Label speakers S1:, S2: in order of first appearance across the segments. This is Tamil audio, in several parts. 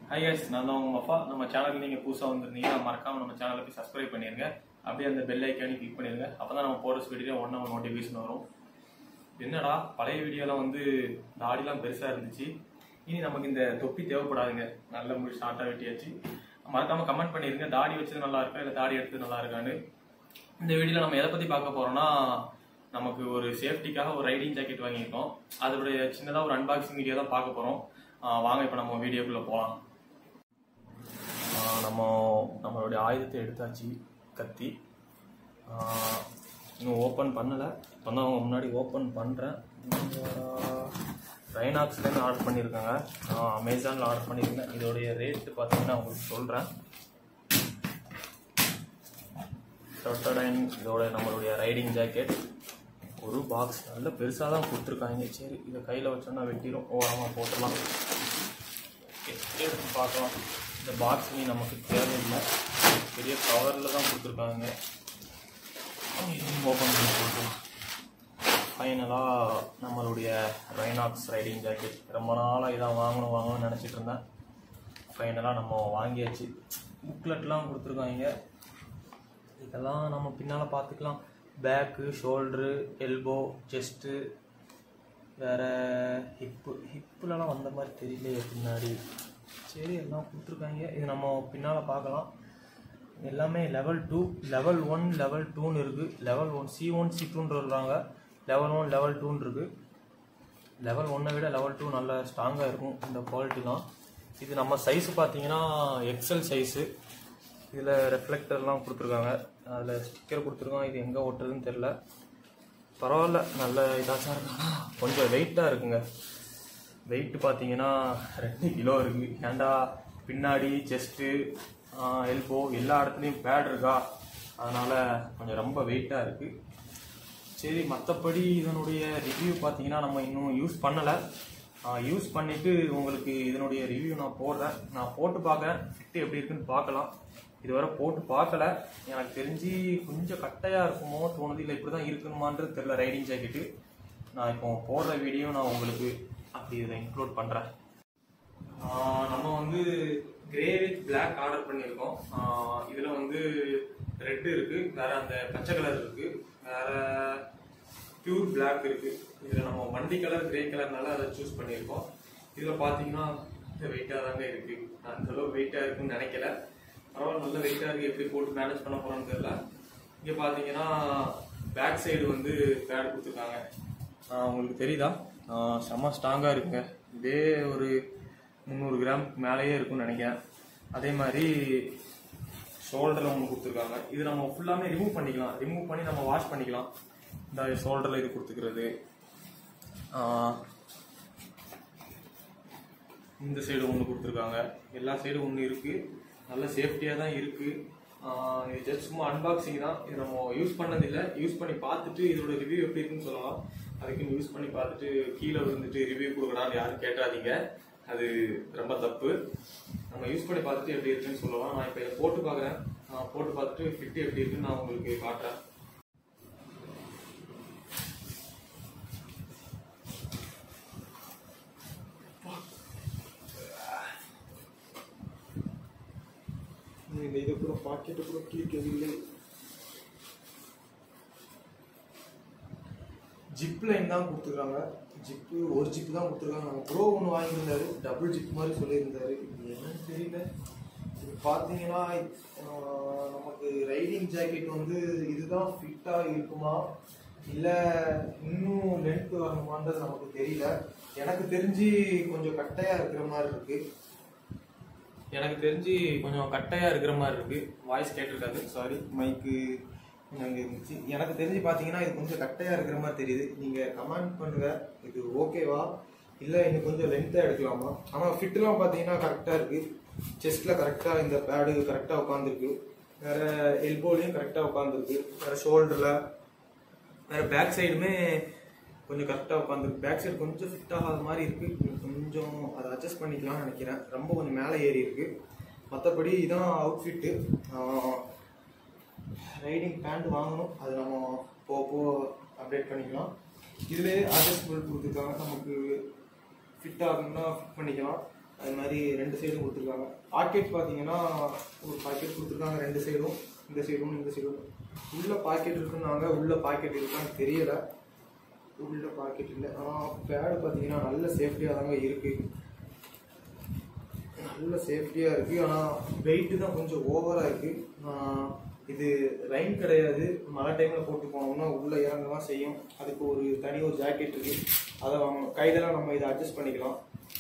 S1: ஹை guys நான் தான் உங்கள் அப்பா நம்ம சேனலுக்கு நீங்கள் புதுசாக வந்திருந்தீங்கன்னா மறக்காம நம்ம சேனலை போய் சப்ஸ்கிரைப் பண்ணிடுங்க அப்படியே அந்த பெல் ஐக்கானி கிளிக் பண்ணிடுங்க அப்போ தான் நம்ம போடுற வீடியோ ஒன்றா ஒரு நோட்டிஃபிகேஷன் வரும் என்னடா பழைய வீடியோலாம் வந்து தாடிலாம் பெருசாக இருந்துச்சு இனி நமக்கு இந்த தொப்பி தேவைப்படாதுங்க நல்ல முடி ஷார்ட்டாக வெட்டியாச்சு மறக்காம கமெண்ட் பண்ணிருங்க தாடி வச்சது நல்லா இருக்கா இல்லை தாடி எடுத்தது நல்லா இருக்கான்னு இந்த வீடியோவில் நம்ம எதை பற்றி பார்க்க போறோம்னா நமக்கு ஒரு சேஃப்டிக்காக ஒரு ரைடிங் ஜாக்கெட் வாங்கியிருக்கோம் அதோடைய சின்னதாக ஒரு அன்பாக்சிங் வீடியோ தான் பார்க்க போகிறோம் வாங்க இப்போ நம்ம வீடியோக்குள்ளே போகலாம் நம்ம நம்மளுடைய ஆயுதத்தை எடுத்தாச்சு கத்தி ஆஹ் இன்னும் ஓப்பன் பண்ணலை இப்போ தான் அவங்க முன்னாடி ஓப்பன் பண்ணுறேன் ரைனாக்ஸ்லேருந்து ஆர்டர் பண்ணியிருக்காங்க நான் அமேசானில் ஆர்டர் பண்ணியிருந்தேன் இதோடைய ரேட்டு பார்த்தீங்கன்னா உங்களுக்கு சொல்கிறேன் டொட்டடைன் இதோட நம்மளுடைய ரைடிங் ஜாக்கெட் ஒரு பாக்ஸ் நல்ல பெருசாக தான் கொடுத்துருக்காங்க சரி இதை கையில் வச்சோன்னா வெட்டிடும் ஓரமாக போட்டுடலாம் ஓகே எடுத்து பார்க்கலாம் இந்த பாக்ஸ் நீ நமக்கு தேவையில்லை பெரிய கவரில் தான் கொடுத்துருக்காங்க ஓப்பன் பண்ணி கொடுக்கலாம் ஃபைனலாக நம்மளுடைய ரைனாக்ஸ் ரைடிங் ஜாக்கெட் ரொம்ப நாளாக இதான் வாங்கணும் வாங்கணும்னு நினச்சிட்டு இருந்தேன் ஃபைனலாக நம்ம வாங்கியாச்சு புக்லெட்லாம் கொடுத்துருக்காங்க இதெல்லாம் நம்ம பின்னால் பார்த்துக்கலாம் பேக்கு ஷோல்ட்ரு எல்போ செஸ்ட்டு வேறு ஹிப்பு ஹிப்புலலாம் வந்த மாதிரி தெரியலையே பின்னாடி சரி எல்லாம் கொடுத்துருக்காங்க இது நம்ம பின்னால் பார்க்கலாம் எல்லாமே level two level one level டூன்னு இருக்குது level one C one C டூன்னு இருக்காங்க லெவல் ஒன் லெவல் டூன்னு இருக்குது லெவல் ஒன்னை விட லெவல் டூ நல்ல ஸ்ட்ராங்காக இருக்கும் இந்த குவாலிட்டிலாம் இது நம்ம சைஸ் பார்த்தீங்கன்னா எக்ஸல் சைஸு இதில் ரெஃப்ளெக்டர்லாம் கொடுத்துருக்காங்க அதில் ஸ்டிக்கர் கொடுத்துருக்கோம் இது எங்கே ஒட்டுறதுன்னு தெரில பரவாயில்ல நல்ல இதாச்சும் இருக்காங்க கொஞ்சம் வெயிட்டாக இருக்குங்க வெயிட் பார்த்தீங்கன்னா ரெண்டு கிலோ இருக்குது ஏன்டா பின்னாடி செஸ்ட்டு எல்போ எல்லா இடத்துலையும் பேட் இருக்கா அதனால் கொஞ்சம் ரொம்ப வெயிட்டாக இருக்குது சரி மற்றபடி இதனுடைய ரிவ்யூ பார்த்தீங்கன்னா நம்ம இன்னும் யூஸ் பண்ணலை யூஸ் பண்ணிவிட்டு உங்களுக்கு இதனுடைய ரிவ்யூ நான் போடுறேன் நான் போட்டு பார்க்கறேன் ஃபிட்டு எப்படி இருக்குன்னு பார்க்கலாம் இதுவரை போட்டு பார்க்கல எனக்கு தெரிஞ்சு கொஞ்சம் கட்டையாக இருக்குமோ தோணுது இல்லை இப்படி தான் இருக்கணுமான்றது தெரில ரைடிங் ஜாக்கெட்டு நான் இப்போ போடுற வீடியோ நான் உங்களுக்கு அப்படி இதை இன்க்ளூட் பண்ணுறேன் நம்ம வந்து கிரே வித் பிளாக் ஆர்டர் பண்ணியிருக்கோம் இதில் வந்து ரெட் இருக்குது வேற அந்த பச்சை கலர் இருக்குது வேற பியூர் பிளாக் இருக்குது இதில் நம்ம வண்டி கலர் கிரே கலர்னால அதை சூஸ் பண்ணியிருக்கோம் இதில் பார்த்தீங்கன்னா வெயிட்டாக தாங்க இருக்குது அந்த அளவுக்கு வெயிட்டாக இருக்குன்னு நினைக்கல பரவாயில்ல நல்ல வெயிட்டாக இருக்குது எப்படி போட்டு மேனேஜ் பண்ண போகிறோன்னு தெரியல இங்கே பார்த்தீங்கன்னா பேக் சைடு வந்து பேட் கொடுத்துருக்காங்க உங்களுக்கு தெரியுதா செம்ம ஸ்ட்ராங்காக இருக்குங்க இதே ஒரு முந்நூறு கிராம் மேலேயே இருக்கும்னு நினைக்கிறேன் அதே மாதிரி ஷோல்டரில் ஒன்று கொடுத்துருக்காங்க இது நம்ம ஃபுல்லாமே ரிமூவ் பண்ணிக்கலாம் ரிமூவ் பண்ணி நம்ம வாஷ் பண்ணிக்கலாம் இந்த ஷோல்டரில் இது கொடுத்துக்கிறது இந்த சைடு ஒன்று கொடுத்துருக்காங்க எல்லா சைடும் ஒன்று இருக்குது நல்ல சேஃப்டியாக தான் இருக்குது இது ஜஸ்ட் சும்மா அன்பாக்சிங் தான் இது நம்ம யூஸ் பண்ணதில்லை யூஸ் பண்ணி பார்த்துட்டு இதோட ரிவ்யூ எப்படி இருக்குன்னு சொல்லலாம் அதுக்குன்னு யூஸ் பண்ணி பார்த்துட்டு கீழே விழுந்துட்டு ரிவ்யூ கொடுக்கலாம்னு யாரும் கேட்டாதீங்க அது ரொம்ப தப்பு நம்ம யூஸ் பண்ணி பார்த்துட்டு எப்படி இருக்குன்னு சொல்லலாம் நான் இப்போ இதை போட்டு பார்க்குறேன் நான் போட்டு பார்த்துட்டு ஃபிட்டு எப்படி இருக்குன்னு நான் உங்களுக்கு காட்டுறேன் இந்த இதை கூட பாக்கெட்டு கூட கிளிக்கவில்லை ஜிப் லைன் தான் கொடுத்துருக்காங்க ஜிப்பு ஒரு ஜிப்பு தான் கொடுத்துருக்காங்க நம்ம ப்ரோ ஒன்று வாங்கியிருந்தாரு டபுள் ஜிப் மாதிரி சொல்லியிருந்தாரு இது என்னன்னு தெரியல இது பார்த்தீங்கன்னா ஆஹ், நமக்கு ரைடிங் ஜாக்கெட் வந்து இதுதான் ஃபிட்டாக இருக்குமா இல்லை இன்னும் லென்த் வரணுமான்றது நமக்கு தெரியல எனக்கு தெரிஞ்சு கொஞ்சம் கட்டையாக இருக்கிற மாதிரி இருக்குது எனக்கு தெரிஞ்சு கொஞ்சம் கட்டையாக இருக்கிற மாதிரி இருக்கு வாய்ஸ் கேட்டிருக்காது சாரி மைக்கு அங்கே இருந்துச்சு எனக்கு தெரிஞ்சு பார்த்தீங்கன்னா இது கொஞ்சம் கட்டையாக இருக்கிற மாதிரி தெரியுது நீங்கள் கமெண்ட் பண்ணுங்க இது ஓகேவா இல்லை இன்னும் கொஞ்சம் லென்த்தாக எடுக்கலாமா ஆனால் ஃபிட்லாம் பார்த்தீங்கன்னா கரெக்டாக இருக்கு செஸ்ட்டில் கரெக்டாக இந்த பேடு கரெக்டாக உட்காந்துருக்கு வேற எல்போலையும் கரெக்டாக உட்காந்துருக்கு வேற ஷோல்டரில் வேற பேக் சைடுமே கொஞ்சம் கரெக்டாக உட்காந்துருக்கு பேக் சைடு கொஞ்சம் ஃபிட் ஆகாத மாதிரி இருக்கு கொஞ்சம் அதை அட்ஜஸ்ட் பண்ணிக்கலாம்னு நினைக்கிறேன் ரொம்ப கொஞ்சம் மேலே ஏறி இருக்கு மற்றபடி இதான் அவுட்ஃபிட்டு ரைடிங் பேண்ட் வாங்கணும் அது நம்ம போக போக அப்டேட் பண்ணிக்கலாம் இதுலேயே அட்ஜஸ்டபிள் கொடுத்துருக்காங்க நமக்கு ஃபிட் ஆகணும்னா ஃபிட் பண்ணிக்கலாம்
S2: அது மாதிரி ரெண்டு சைடும் கொடுத்துருக்காங்க பாக்கெட் பார்த்தீங்கன்னா ஒரு பாக்கெட் கொடுத்துருக்காங்க ரெண்டு சைடும் இந்த சைடும் இந்த சைடும் உள்ள பாக்கெட் இருக்குன்னாங்க உள்ள பாக்கெட் இருக்கான்னு தெரியல உள்ள பாக்கெட் இல்லை ஆனால் பேடு பார்த்தீங்கன்னா நல்ல சேஃப்டியாக தாங்க இருக்குது நல்ல சேஃப்டியாக இருக்குது ஆனால் வெயிட்டு தான் கொஞ்சம் ஓவராக இருக்குது இது ரைன் கிடையாது மழை டைமில் போட்டு போனோம்னா உள்ளே இறங்க தான் செய்யும் அதுக்கு ஒரு தனி ஒரு ஜாக்கெட் இருக்குது அதை வாங்கணும் கையிலலாம் நம்ம இதை அட்ஜஸ்ட் பண்ணிக்கலாம்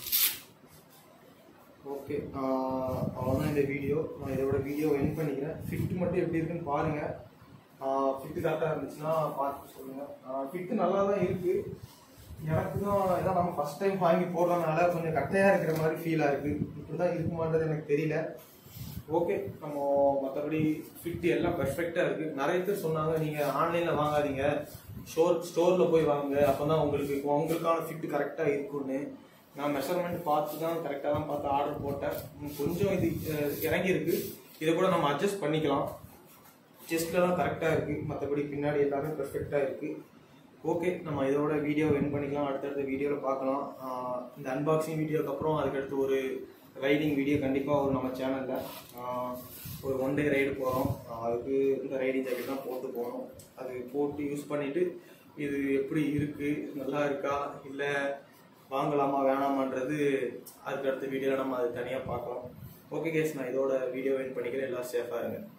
S2: ஓகே அவ்வளோதான் இந்த வீடியோ நான் இதோட வீடியோ என் பண்ணிக்கிறேன் ஃபிட் மட்டும் எப்படி இருக்குன்னு பாருங்கள் ஃபிட்டு கரெக்டாக இருந்துச்சுன்னா பார்த்து சொல்லுங்கள் ஃபிட்டு நல்லா தான் இருக்குது எனக்கு தான் இதான் நம்ம ஃபஸ்ட் டைம் வாங்கி போடுறதுனால கொஞ்சம் கட்டையாக இருக்கிற மாதிரி ஃபீலாக இருக்குது இப்படி தான் இருக்குமான்றது எனக்கு தெரியல ஓகே நம்ம மற்றபடி ஃபிட் எல்லாம் பெர்ஃபெக்டாக இருக்குது நிறைய பேர் சொன்னாங்க நீங்கள் ஆன்லைனில் வாங்காதீங்க ஸ்டோர் ஸ்டோரில் போய் வாங்குங்க அப்போ தான் உங்களுக்கு உங்களுக்கான ஃபிட்டு கரெக்டாக இருக்கும்னு நான் மெஷர்மெண்ட் பார்த்து தான் கரெக்டாக தான் பார்த்து ஆர்டர் போட்டேன் ம், கொஞ்சம் இது அஹ், இறங்கியிருக்கு இதை கூட நம்ம அட்ஜஸ்ட் பண்ணிக்கலாம் செஸ்ட்லலாம் கரெக்டாக இருக்குது மற்றபடி பின்னாடி எல்லாமே பெர்ஃபெக்டாக இருக்குது ஓகே நம்ம இதோட வீடியோ என் பண்ணிக்கலாம் அடுத்தடுத்த வீடியோவில் பார்க்கலாம் ஆஹ் இந்த அன்பாக்சிங் வீடியோக்கு அப்புறம் அதுக்கடுத்து ஒரு ரைடிங் வீடியோ கண்டிப்பாக வரும் நம்ம சேனலில் ஒரு ஒன் டே ரைடு போகிறோம் அதுக்கு இந்த ரைடிங் ஜாக்கெட் தான் போட்டு போகணும் அது போட்டு யூஸ் பண்ணிவிட்டு இது எப்படி இருக்குது நல்லா இருக்கா இல்லை வாங்கலாமா வேணாமான்றது அதுக்கு அடுத்த வீடியோவில் நம்ம அது தனியாக பார்க்கலாம் ஓகே கேஸ் நான் இதோட வீடியோ என் பண்ணிக்கிறேன் எல்லாம் சேஃபாக இருங்க